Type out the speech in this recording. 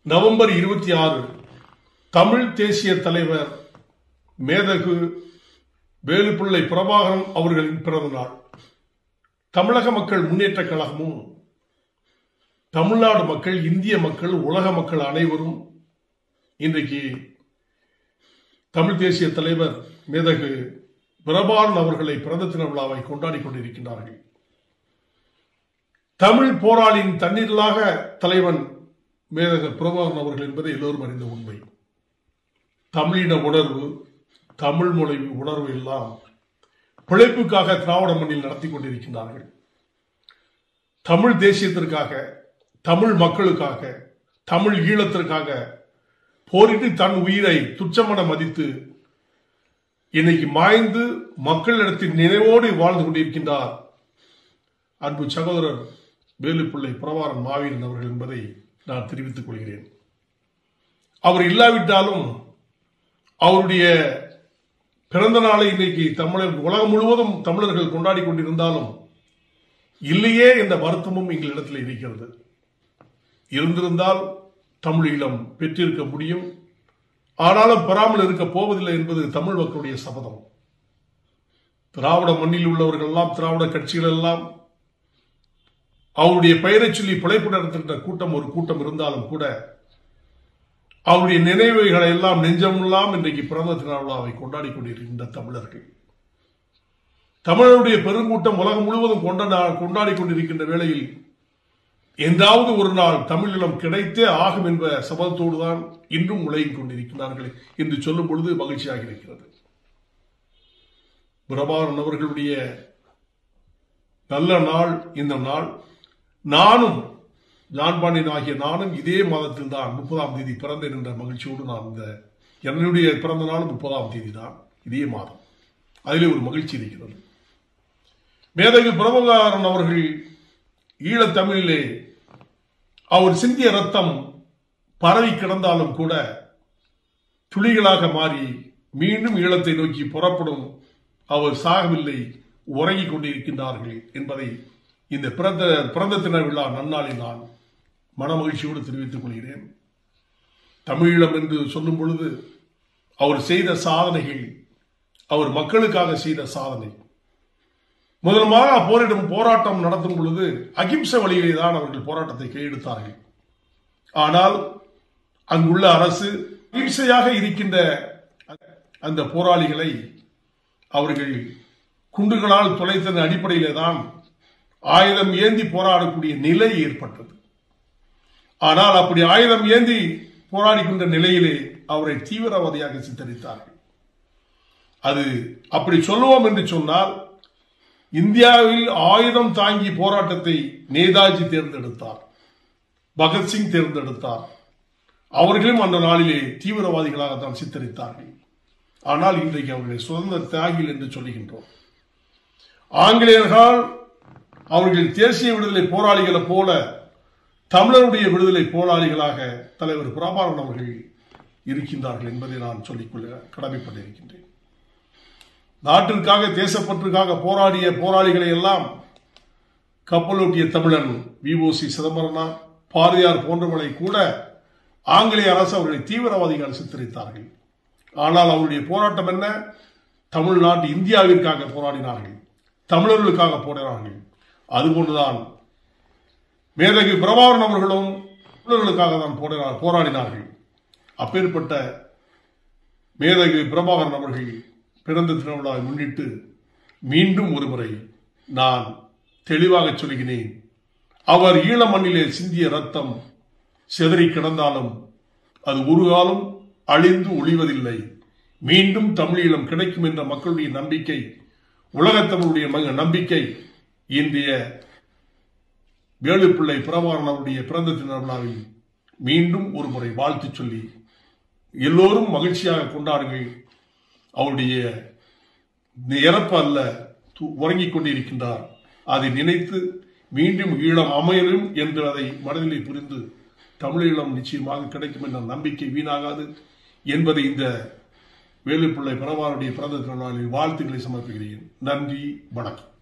November இருபத்தி ஆறு தமிழ் தேசிய தலைவர் மேதகு வேலுப்பிள்ளை பிரபாகரன் அவர்களின் பிறந்த நாள் தமிழக மக்கள் முன்னேற்ற கழகமும் தமிழ்நாடு மக்கள் இந்திய மக்கள் உலக மக்கள் அனைவரும் இன்றைக்கு தமிழ் தேசிய தலைவர் மேதகு பிரபாகரன் அவர்களை பிறந்த தின விழாவை கொண்டாடி கொண்டிருக்கின்றார்கள் தமிழ் போராளியின் தண்ணீரிலாக தலைவன் மேதக பிரபாகரன் அவர்கள் என்பது எல்லோரும் அறிந்த உண்மை தமிழின உணர்வு தமிழ் மொழி உணர்வு எல்லாம் பிழைப்புக்காக திராவிட மண்ணில் நடத்தி கொண்டிருக்கின்றார்கள் தமிழ் தேசியத்திற்காக தமிழ் மக்களுக்காக தமிழ் ஈழத்திற்காக போரிட்டு தன் உயிரை துச்சமென மதித்து இன்னைக்கு மாய்ந்து மக்களிடத்தின் நினைவோடு வாழ்ந்து கொண்டிருக்கின்றார் அன்பு சகோதரர் வேலுப்பிள்ளை பிரபாரன் மாவீரன் அவர்கள் என்பதை நான் தெரிவித்துக் கொள்கிறேன் அவர் இல்லாவிட்டாலும் அவருடைய பிறந்த நாளை இன்னைக்கு தமிழர் உலகம் முழுவதும் தமிழர்கள் கொண்டாடி கொண்டிருந்தாலும் இல்லையே என்ற வருத்தமும் எங்களிடத்தில் இருக்கிறது இருந்திருந்தால் தமிழீழம் பெற்றிருக்க முடியும் ஆனாலும் பெறாமல் இருக்க போவதில்லை என்பது தமிழ் மக்களுடைய சபதம் திராவிட மண்ணில் உள்ளவர்கள் எல்லாம் திராவிட கட்சிகள் எல்லாம் அவருடைய பெயரை சொல்லி பிழைப்பு நடத்துகின்ற கூட்டம் ஒரு கூட்டம் இருந்தாலும் கூட அவருடைய நினைவுகளை எல்லாம் நெஞ்சமெல்லாம் இன்றைக்கு பிறந்த திருநாளாவை கொண்டாடி கொண்டிருக்கின்ற தமிழர்கள் தமிழருடைய பெருங்கூட்டம் உலகம் முழுவதும் கொண்ட கொண்டாடி கொண்டிருக்கின்ற வேளையில் என்றாவது ஒரு நாள் தமிழீழம் கிடைத்தே ஆகும் என்ற சபதத்தோடு தான் இன்றும் உலகிக் கொண்டிருக்கிறார்கள் என்று சொல்லும் பொழுது மகிழ்ச்சியாக இருக்கிறது பிரபாகரன் அவர்களுடைய நல்ல நாள் இந்த நாள் நானும் ஜான்பாண்டியன் ஆகிய நானும் இதே மாதத்தில் தான் முப்பதாம் தேதி பிறந்தேன் என்ற மகிழ்ச்சியோடு நான் இந்த என்னுடைய பிறந்த நாள் முப்பதாம் தேதி தான் இதே மாதம் அதிலே ஒரு மகிழ்ச்சி இருக்கிறது மேதகு பிரபகாரன் அவர்கள் ஈழத்தமிழிலே அவர் சிந்திய ரத்தம் பரவி கிடந்தாலும் கூட துளிகளாக மாறி மீண்டும் ஈழத்தை நோக்கி புறப்படும் அவர் சாகவில்லை உறங்கிக் கொண்டிருக்கின்றார்கள் என்பதை இந்த பிறந்த பிறந்த தின விழா நன்னாளில் நான் மனமகிழ்ச்சியோடு தெரிவித்துக் கொள்கிறேன் தமிழீழம் என்று சொல்லும் பொழுது அவர் செய்த சாதனைகள் அவர் மக்களுக்காக செய்த சாதனை முதலமாக போரிடும் போராட்டம் நடத்தும் பொழுது அகிம்ச வழியிலே தான் அவர்கள் போராட்டத்தை கையெடுத்தார்கள் ஆனால் அங்குள்ள அரசு அகிம்சையாக இருக்கின்ற அந்த போராளிகளை அவர்கள் குண்டுகளால் தொலைத்ததன் அடிப்படையிலே தான் ஆயுதம் ஏந்தி போராடக்கூடிய நிலை ஏற்பட்டது ஆனால் அப்படி ஆயுதம் ஏந்தி போராடுகின்ற நிலையிலே அவரை தீவிரவாதியாக சித்தரித்தார்கள் அது அப்படி சொல்லுவோம் என்று சொன்னால் இந்தியாவில் ஆயுதம் தாங்கி போராட்டத்தை நேதாஜி தேர்ந்தெடுத்தார் பகத்சிங் தேர்ந்தெடுத்தார் அவர்களும் அந்த நாளிலே தீவிரவாதிகளாக தான் சித்தரித்தார்கள் ஆனால் இன்றைக்கு அவர்களை சுதந்திர தியாகிகள் என்று சொல்லுகின்றோம் ஆங்கிலேயர்கள் அவர்கள் தேசிய விடுதலை போராளிகளை போல தமிழருடைய விடுதலை போராளிகளாக தலைவர் பிரபாகரன் அவர்கள் இருக்கின்றார்கள் என்பதை நான் சொல்லிக்கொள்ள கடமைப்பட்டிருக்கின்றேன் நாட்டிற்காக தேசப்பற்றுக்காக போராடிய போராளிகளை எல்லாம் கப்பலோட்டிய தமிழன் விஓசி சிதம்பரனார் பாரதியார் போன்றவர்களை கூட ஆங்கிலேய அரசு அவர்களை தீவிரவாதிகள் சித்தரித்தார்கள் ஆனால் அவருடைய போராட்டம் என்ன தமிழ்நாட்டு இந்தியாவிற்காக போராடினார்கள் தமிழர்களுக்காக போராடினார்கள் அதுபோன்றுதான் மேதகு பிரபாகரன் அவர்களும் தமிழர்களுக்காக தான் போராடினார் போராடினார்கள் அப்பேற்பட்ட மேதகு பிரபாகரன் அவர்கள் பிறந்த திருவிழாவை முன்னிட்டு மீண்டும் ஒருமுறை நான் தெளிவாக சொல்கிறேன் அவர் ஈழ மண்ணிலே சிந்திய ரத்தம் செதறி கிடந்தாலும் அது ஒரு காலம் அழிந்து ஒளிவதில்லை மீண்டும் தமிழீழம் கிடைக்கும் என்ற மக்களுடைய நம்பிக்கை உலகத்தமிழுடைய நம்பிக்கை இன்றைய வேலுப்பிள்ளை பிரபாகரன் அவருடைய பிறந்த திருவிழாவில் மீண்டும் ஒரு முறை வாழ்த்து சொல்லி எல்லோரும் மகிழ்ச்சியாக கொண்டாடுங்கள் அவருடைய இறப்பு அல்ல உறங்கிக் கொண்டிருக்கின்றார் அதை நினைத்து மீண்டும் ஈழம் அமையலும் என்று அதை மனதிலே புரிந்து தமிழீழம் நிச்சயமாக கிடைக்கும் என்ற நம்பிக்கை வீணாகாது என்பதை இந்த வேலுப்பிள்ளை பிரபாருடைய பிறந்த திருநாளில் வாழ்த்துக்களை சமர்ப்பிக்கிறேன் நன்றி வணக்கம்